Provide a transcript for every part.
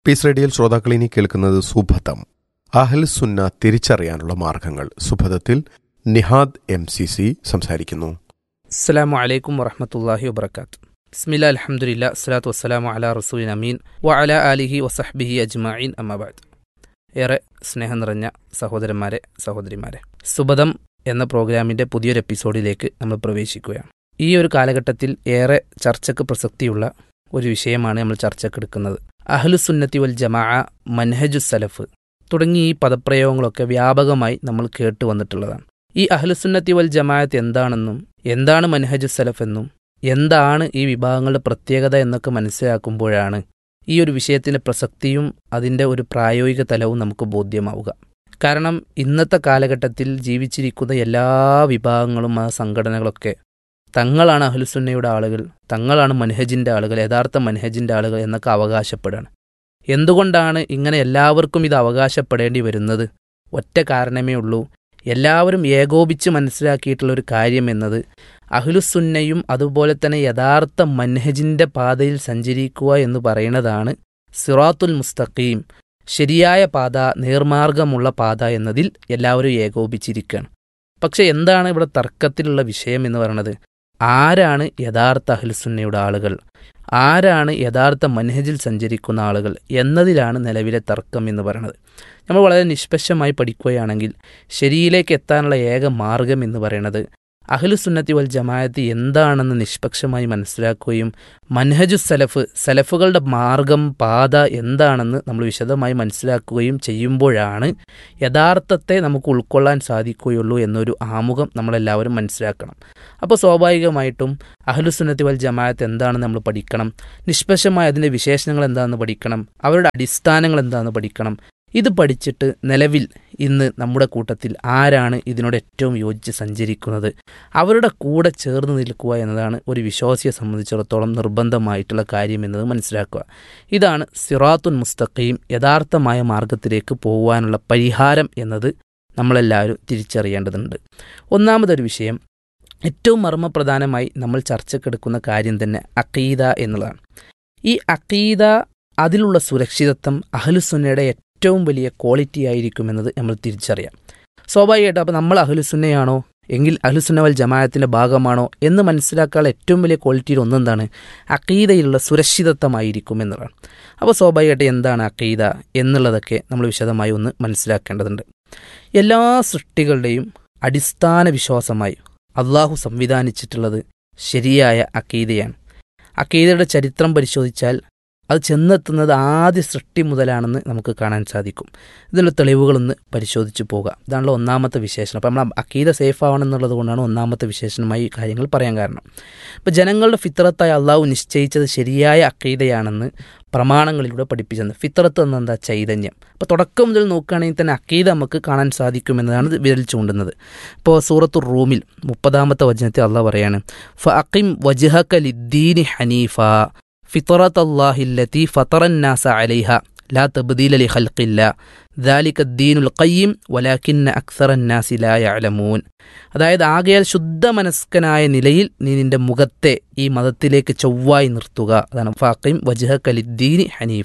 piece റേഡിയോയിൽ ശ്രോതാക്കൾ ഇനി കേൾക്കുന്നത് സുഭതം അഹൽ സുന്ന തിരിച്ചറിയാനുള്ള മാർഗങ്ങൾ സുഭതത്തിൽ നിഹാദ് എം സി സി സംസാരിക്കുന്നു അസ്സലാമു അലൈക്കും വറഹമത്തല്ലാഹി വബർക്കാത്ത് ബിസ്മില്ല അലഹമുല്ല അസ്സലാത്തു വസ്സലാമു അല റസൂലിൻ അമീൻ വ അല അലിഹി വസഹ്ബിഹി അജ്മഈൻ അമ്മബാദ് ഏറെ സ്നേഹം നിറഞ്ഞ സഹോദരന്മാരെ സഹോദരിമാരെ സുബദം എന്ന പ്രോഗ്രാമിൻ്റെ പുതിയൊരു എപ്പിസോഡിലേക്ക് നമ്മൾ പ്രവേശിക്കുകയാണ് ഈ ഒരു കാലഘട്ടത്തിൽ ഏറെ ചർച്ചയ്ക്ക് പ്രസക്തിയുള്ള ഒരു വിഷയമാണ് നമ്മൾ ചർച്ചക്കെടുക്കുന്നത് അഹ്ലുസുന്നത്തി വൽ ജമാ മൻഹജു സലഫ് തുടങ്ങി ഈ പദപ്രയോഗങ്ങളൊക്കെ വ്യാപകമായി നമ്മൾ കേട്ടു വന്നിട്ടുള്ളതാണ് ഈ അഹ്ലുസുന്നത്തി വൽ ജമാഅത്ത് എന്താണെന്നും എന്താണ് മൻഹജു സലഫ് എന്നും എന്താണ് ഈ വിഭാഗങ്ങളുടെ പ്രത്യേകത എന്നൊക്കെ മനസ്സിലാക്കുമ്പോഴാണ് ഈ ഒരു വിഷയത്തിൻ്റെ പ്രസക്തിയും അതിൻ്റെ ഒരു പ്രായോഗിക തലവും നമുക്ക് ബോധ്യമാവുക കാരണം ഇന്നത്തെ കാലഘട്ടത്തിൽ ജീവിച്ചിരിക്കുന്ന എല്ലാ വിഭാഗങ്ങളും ആ സംഘടനകളൊക്കെ തങ്ങളാണ് അഹ്ലുസുന്നയുടെ ആളുകൾ തങ്ങളാണ് മൻഹജിൻ്റെ ആളുകൾ യഥാർത്ഥ മൻഹജിൻ്റെ ആളുകൾ എന്നൊക്കെ അവകാശപ്പെടുകയാണ് എന്തുകൊണ്ടാണ് ഇങ്ങനെ എല്ലാവർക്കും ഇത് അവകാശപ്പെടേണ്ടി വരുന്നത് ഒറ്റ കാരണമേ ഉള്ളൂ എല്ലാവരും ഏകോപിച്ച് മനസ്സിലാക്കിയിട്ടുള്ള ഒരു കാര്യം എന്നത് അഹ്ലുസുന്നയും അതുപോലെ തന്നെ യഥാർത്ഥ മൻഹജിൻ്റെ പാതയിൽ സഞ്ചരിക്കുക എന്ന് പറയുന്നതാണ് സിറാത്തുൽ മുസ്തഖീം ശരിയായ പാത നേർമാർഗമുള്ള പാത എന്നതിൽ എല്ലാവരും ഏകോപിച്ചിരിക്കുകയാണ് പക്ഷെ എന്താണ് ഇവിടെ തർക്കത്തിലുള്ള വിഷയം എന്ന് പറയുന്നത് ആരാണ് യഥാർത്ഥ അഹ്ലുസുന്നയുടെ ആളുകൾ ആരാണ് യഥാർത്ഥ മൻഹജിൽ സഞ്ചരിക്കുന്ന ആളുകൾ എന്നതിലാണ് നിലവിലെ തർക്കം എന്ന് പറയുന്നത് നമ്മൾ വളരെ നിഷ്പക്ഷമായി പഠിക്കുകയാണെങ്കിൽ ശരിയിലേക്ക് എത്താനുള്ള ഏക മാർഗം എന്ന് പറയുന്നത് അഹ്ലുസുന്നത്തി വൽ ജമാഅത്ത് എന്താണെന്ന് നിഷ്പക്ഷമായി മനസ്സിലാക്കുകയും മൻഹജു സലഫ് സലഫുകളുടെ മാർഗം പാത എന്താണെന്ന് നമ്മൾ വിശദമായി മനസ്സിലാക്കുകയും ചെയ്യുമ്പോഴാണ് യഥാർത്ഥത്തെ നമുക്ക് ഉൾക്കൊള്ളാൻ സാധിക്കുകയുള്ളൂ എന്നൊരു ആമുഖം നമ്മളെല്ലാവരും മനസ്സിലാക്കണം അപ്പോൾ സ്വാഭാവികമായിട്ടും അഹ്ലുസുന്നത്തി വൽ ജമാഅത്ത് എന്താണെന്ന് നമ്മൾ പഠിക്കണം നിഷ്പക്ഷമായി അതിൻ്റെ വിശേഷണങ്ങൾ എന്താണെന്ന് പഠിക്കണം അവരുടെ അടിസ്ഥാനങ്ങൾ എന്താണെന്ന് പഠിക്കണം ഇത് പഠിച്ചിട്ട് നിലവിൽ ഇന്ന് നമ്മുടെ കൂട്ടത്തിൽ ആരാണ് ഇതിനോട് ഏറ്റവും യോജിച്ച് സഞ്ചരിക്കുന്നത് അവരുടെ കൂടെ ചേർന്ന് നിൽക്കുക എന്നതാണ് ഒരു വിശ്വാസിയെ സംബന്ധിച്ചിടത്തോളം നിർബന്ധമായിട്ടുള്ള കാര്യം എന്നത് മനസ്സിലാക്കുക ഇതാണ് സിറാത്തുൻ മുസ്തഖീം യഥാർത്ഥമായ മാർഗത്തിലേക്ക് പോകുവാനുള്ള പരിഹാരം എന്നത് നമ്മളെല്ലാവരും തിരിച്ചറിയേണ്ടതുണ്ട് ഒന്നാമതൊരു വിഷയം ഏറ്റവും മർമ്മപ്രധാനമായി നമ്മൾ ചർച്ചക്കെടുക്കുന്ന കാര്യം തന്നെ അക്കീദ എന്നുള്ളതാണ് ഈ അക്കീദ അതിലുള്ള സുരക്ഷിതത്വം അഹ്ലുസുന്നയുടെ ഏറ്റവും വലിയ ക്വാളിറ്റി ആയിരിക്കുമെന്നത് നമ്മൾ തിരിച്ചറിയാം സ്വാഭാവികമായിട്ടും അപ്പോൾ നമ്മൾ അഹ്ലുസുന്നയാണോ എങ്കിൽ അഹ്ലുസുന്ന വൽ ജമാഅത്തിൻ്റെ ഭാഗമാണോ എന്ന് മനസ്സിലാക്കാനുള്ള ഏറ്റവും വലിയ ക്വാളിറ്റിയിൽ ഒന്നെന്താണ് അക്കീതയിലുള്ള സുരക്ഷിതത്വമായിരിക്കും എന്നതാണ് അപ്പോൾ സ്വാഭാവികമായിട്ട് എന്താണ് അക്കീത എന്നുള്ളതൊക്കെ നമ്മൾ വിശദമായി ഒന്ന് മനസ്സിലാക്കേണ്ടതുണ്ട് എല്ലാ സൃഷ്ടികളുടെയും അടിസ്ഥാന വിശ്വാസമായി അള്ളാഹു സംവിധാനിച്ചിട്ടുള്ളത് ശരിയായ അക്കീതയാണ് അക്കീതയുടെ ചരിത്രം പരിശോധിച്ചാൽ അത് ചെന്നെത്തുന്നത് ആദ്യ സൃഷ്ടി മുതലാണെന്ന് നമുക്ക് കാണാൻ സാധിക്കും ഇതിനുള്ള തെളിവുകളൊന്ന് പരിശോധിച്ച് പോകാം ഇതാണല്ലോ ഒന്നാമത്തെ വിശേഷണം അപ്പം നമ്മൾ അക്കീത സേഫ് ആവണം എന്നുള്ളത് കൊണ്ടാണ് ഒന്നാമത്തെ വിശേഷണമായി ഈ കാര്യങ്ങൾ പറയാൻ കാരണം ഇപ്പോൾ ജനങ്ങളുടെ ഫിത്രത്തായി അള്ളാഹു നിശ്ചയിച്ചത് ശരിയായ അക്കീതയാണെന്ന് പ്രമാണങ്ങളിലൂടെ പഠിപ്പിച്ചത് ഫിത്രത്ത് എന്നെന്താ ചൈതന്യം അപ്പോൾ തുടക്കം മുതൽ നോക്കുകയാണെങ്കിൽ തന്നെ അക്കീത നമുക്ക് കാണാൻ സാധിക്കുമെന്നതാണ് വിരൽ ചൂണ്ടുന്നത് ഇപ്പോൾ സൂറത്തു റൂമിൽ മുപ്പതാമത്തെ വചനത്തിൽ അള്ളാഹ് പറയാണ് ഫ അക്കിം വജ്ഹക ലിദ്ദീനി ഹനീഫ ഫിത്തറത്ത് അള്ളാഹില്ലത്തി ഫത്തറന്നാസ അലൈഹ ലാ തബ്ദീല ലി ഖൽഖില്ല ذلك الدين القيم ولكن أكثر الناس لا يعلمون അതായത് ആകയാൽ ശുദ്ധ മനസ്കനായ നിലയിൽ നീ നിന്റെ മുഖത്തെ ഈ മതത്തിലേക്ക് ചൊവ്വായി നിർത്തുക അതാണ് ഫാഖിം വജ്ഹ കലിദ്ദീനി ഹനീഫ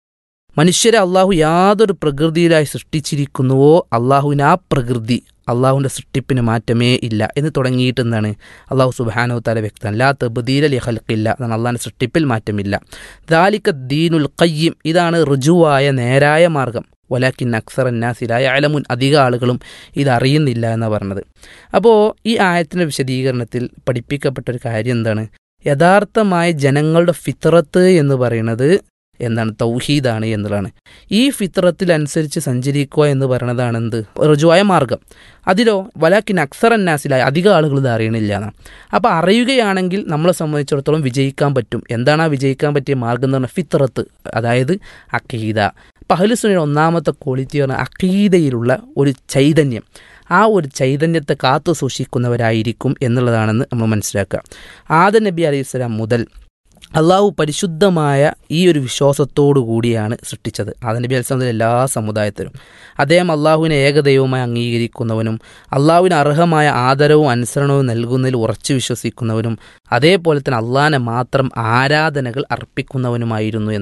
മനുഷ്യരെ അള്ളാഹു യാതൊരു പ്രകൃതിയിലായി സൃഷ്ടിച്ചിരിക്കുന്നുവോ അള്ളാഹുവിന് ആ പ്രകൃതി അള്ളാഹുവിൻ്റെ സൃഷ്ടിപ്പിന് മാറ്റമേ ഇല്ല എന്ന് തുടങ്ങിയിട്ട് എന്താണ് അള്ളാഹു സുബാനോ തല വ്യക്തം ലാ തബ്ദീല ലി ഹൽക്കില്ല എന്നാണ് അള്ളാഹിൻ്റെ സൃഷ്ടിപ്പിൽ മാറ്റമില്ല ദാലിക്ക ദീനുൽ കയ്യം ഇതാണ് ഋജുവായ നേരായ മാർഗം വലാക്കിൻ അക്സറന്നാസിലായ അലമുൻ അധിക ആളുകളും ഇതറിയുന്നില്ല എന്നാണ് പറഞ്ഞത് അപ്പോൾ ഈ ആയത്തിൻ്റെ വിശദീകരണത്തിൽ പഠിപ്പിക്കപ്പെട്ട ഒരു കാര്യം എന്താണ് യഥാർത്ഥമായ ജനങ്ങളുടെ ഫിത്രത്ത് എന്ന് പറയുന്നത് എന്താണ് തൗഹീദാണ് എന്നുള്ളതാണ് ഈ ഫിത്രത്തിലനുസരിച്ച് സഞ്ചരിക്കുക എന്ന് പറയുന്നതാണ് എന്ത് ഋജുവായ മാർഗം അതിലോ വലാക്കിൻ അക്സറന്നാസിലായ അധിക ആളുകൾ ഇത് അറിയണില്ല എന്നാണ് അപ്പോൾ അറിയുകയാണെങ്കിൽ നമ്മളെ സംബന്ധിച്ചിടത്തോളം വിജയിക്കാൻ പറ്റും എന്താണ് ആ വിജയിക്കാൻ പറ്റിയ മാർഗം എന്ന് പറഞ്ഞാൽ ഫിത്രത്ത് അതായത് അക്കീദ പഹലുസുനയുടെ ഒന്നാമത്തെ ക്വാളിറ്റി പറഞ്ഞാൽ അക്കീദയിലുള്ള ഒരു ചൈതന്യം ആ ഒരു ചൈതന്യത്തെ കാത്തു സൂക്ഷിക്കുന്നവരായിരിക്കും എന്നുള്ളതാണെന്ന് നമ്മൾ മനസ്സിലാക്കുക ആദ നബി അലൈഹി സ്വലാം മുതൽ അള്ളാഹു പരിശുദ്ധമായ ഈ ഒരു വിശ്വാസത്തോടു കൂടിയാണ് സൃഷ്ടിച്ചത് ആദനബി അൽസമത്തിലെ എല്ലാ സമുദായത്തിലും അദ്ദേഹം അള്ളാഹുവിനെ ഏകദൈവമായി അംഗീകരിക്കുന്നവനും അള്ളാഹുവിന് അർഹമായ ആദരവും അനുസരണവും നൽകുന്നതിൽ ഉറച്ചു വിശ്വസിക്കുന്നവനും അതേപോലെ തന്നെ അള്ളാഹിനെ മാത്രം ആരാധനകൾ അർപ്പിക്കുന്നവനുമായിരുന്നു എന്ന്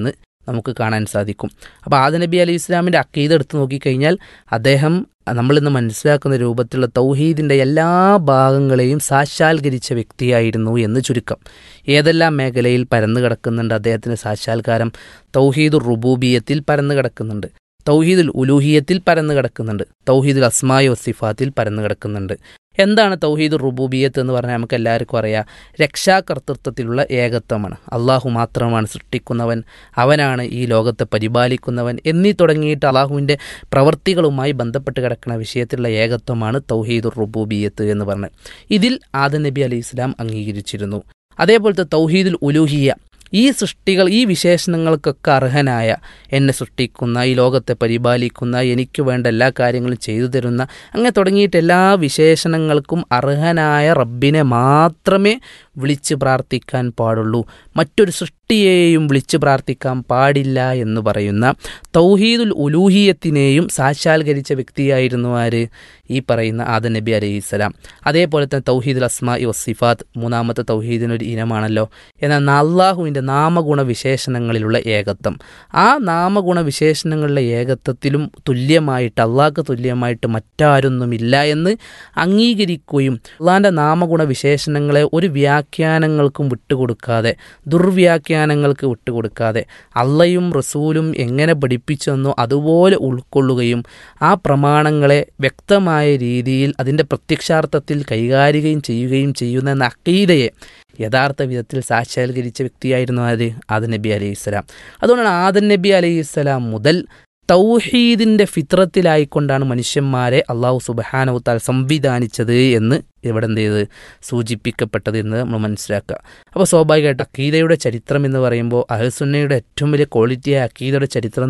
നമുക്ക് കാണാൻ സാധിക്കും അപ്പോൾ ആദ നബി അലൈഹി ഇസ്ലാമിൻ്റെ അക്കീത് എടുത്ത് നോക്കിക്കഴിഞ്ഞാൽ അദ്ദേഹം നമ്മളിന്ന് മനസ്സിലാക്കുന്ന രൂപത്തിലുള്ള തൗഹീദിൻ്റെ എല്ലാ ഭാഗങ്ങളെയും സാക്ഷാത്കരിച്ച വ്യക്തിയായിരുന്നു എന്ന് ചുരുക്കം ഏതെല്ലാം മേഖലയിൽ പരന്നു കിടക്കുന്നുണ്ട് അദ്ദേഹത്തിൻ്റെ സാക്ഷാത്കാരം തൗഹീദുർ റുബൂബിയത്തിൽ പരന്നു കിടക്കുന്നുണ്ട് തൗഹീദുൽ ഉലൂഹിയത്തിൽ പരന്നു കിടക്കുന്നുണ്ട് തൗഹീദുൽ അസ്മായ വസിഫാത്തിൽ പരന്നു കിടക്കുന്നുണ്ട് എന്താണ് തൗഹീദുർ റുബൂബിയത്ത് എന്ന് പറഞ്ഞാൽ നമുക്ക് എല്ലാവർക്കും അറിയാം രക്ഷാകർത്തൃത്വത്തിലുള്ള ഏകത്വമാണ് അള്ളാഹു മാത്രമാണ് സൃഷ്ടിക്കുന്നവൻ അവനാണ് ഈ ലോകത്തെ പരിപാലിക്കുന്നവൻ എന്നീ തുടങ്ങിയിട്ട് അള്ളാഹുവിൻ്റെ പ്രവൃത്തികളുമായി ബന്ധപ്പെട്ട് കിടക്കുന്ന വിഷയത്തിലുള്ള ഏകത്വമാണ് തൗഹീദുർ റുബൂബിയത്ത് എന്ന് പറഞ്ഞത് ഇതിൽ ആദ നബി അലൈഹി ഇസ്ലാം അംഗീകരിച്ചിരുന്നു അതേപോലത്തെ തൗഹീദുൽ ഉലൂഹിയ ഈ സൃഷ്ടികൾ ഈ വിശേഷണങ്ങൾക്കൊക്കെ അർഹനായ എന്നെ സൃഷ്ടിക്കുന്ന ഈ ലോകത്തെ പരിപാലിക്കുന്ന എനിക്ക് വേണ്ട എല്ലാ കാര്യങ്ങളും ചെയ്തു തരുന്ന അങ്ങനെ തുടങ്ങിയിട്ട് എല്ലാ വിശേഷണങ്ങൾക്കും അർഹനായ റബ്ബിനെ മാത്രമേ വിളിച്ച് പ്രാർത്ഥിക്കാൻ പാടുള്ളൂ മറ്റൊരു സൃഷ്ടിയെയും വിളിച്ച് പ്രാർത്ഥിക്കാൻ പാടില്ല എന്ന് പറയുന്ന തൗഹീദുൽ ഉലൂഹിയത്തിനെയും സാക്ഷാത്കരിച്ച വ്യക്തിയായിരുന്നു ആര് ഈ പറയുന്ന ആദ നബി അലൈഹിസ്സലാം അതേപോലെ തന്നെ തൗഹീദുൽ അസ്മാ വസിഫാത്ത് മൂന്നാമത്തെ തൗഹീദിനൊരു ഇനമാണല്ലോ എന്നാൽ അള്ളാഹുവിൻ്റെ നാമഗുണ വിശേഷണങ്ങളിലുള്ള ഏകത്വം ആ നാമഗുണ വിശേഷണങ്ങളിലെ ഏകത്വത്തിലും തുല്യമായിട്ട് അള്ളാഹ്ക്ക് തുല്യമായിട്ട് മറ്റാരൊന്നുമില്ല എന്ന് അംഗീകരിക്കുകയും അള്ളാഹിൻ്റെ നാമഗുണ വിശേഷണങ്ങളെ ഒരു വ്യാഖ്യാനങ്ങൾക്കും വിട്ടുകൊടുക്കാതെ ദുർവ്യാഖ്യാനങ്ങൾക്ക് വിട്ടുകൊടുക്കാതെ അള്ളയും റസൂലും എങ്ങനെ പഠിപ്പിച്ചെന്നോ അതുപോലെ ഉൾക്കൊള്ളുകയും ആ പ്രമാണങ്ങളെ വ്യക്തമായ രീതിയിൽ അതിൻ്റെ പ്രത്യക്ഷാർത്ഥത്തിൽ കൈകാര്യം ചെയ്യുകയും ചെയ്യുന്ന എന്ന അക്കീതയെ യഥാർത്ഥ വിധത്തിൽ സാക്ഷാത്കരിച്ച വ്യക്തിയായിരുന്നു ആര് ആദൻ നബി അലൈഹി സ്വലാം അതുകൊണ്ടാണ് ആദൻ നബി അലൈഹി സ്വലാം മുതൽ തൗഹീദിൻ്റെ ഫിത്രത്തിലായിക്കൊണ്ടാണ് മനുഷ്യന്മാരെ അള്ളാഹു സുബഹാനവുത്താൽ സംവിധാനിച്ചത് എന്ന് ഇവിടെ എന്ത് ചെയ്ത് സൂചിപ്പിക്കപ്പെട്ടത് എന്ന് നമ്മൾ മനസ്സിലാക്കുക അപ്പോൾ സ്വാഭാവികമായിട്ട് അക്കീദയുടെ ചരിത്രം എന്ന് പറയുമ്പോൾ അഹസുന്നയുടെ ഏറ്റവും വലിയ ക്വാളിറ്റിയായ അക്കീദയുടെ ചരിത്രം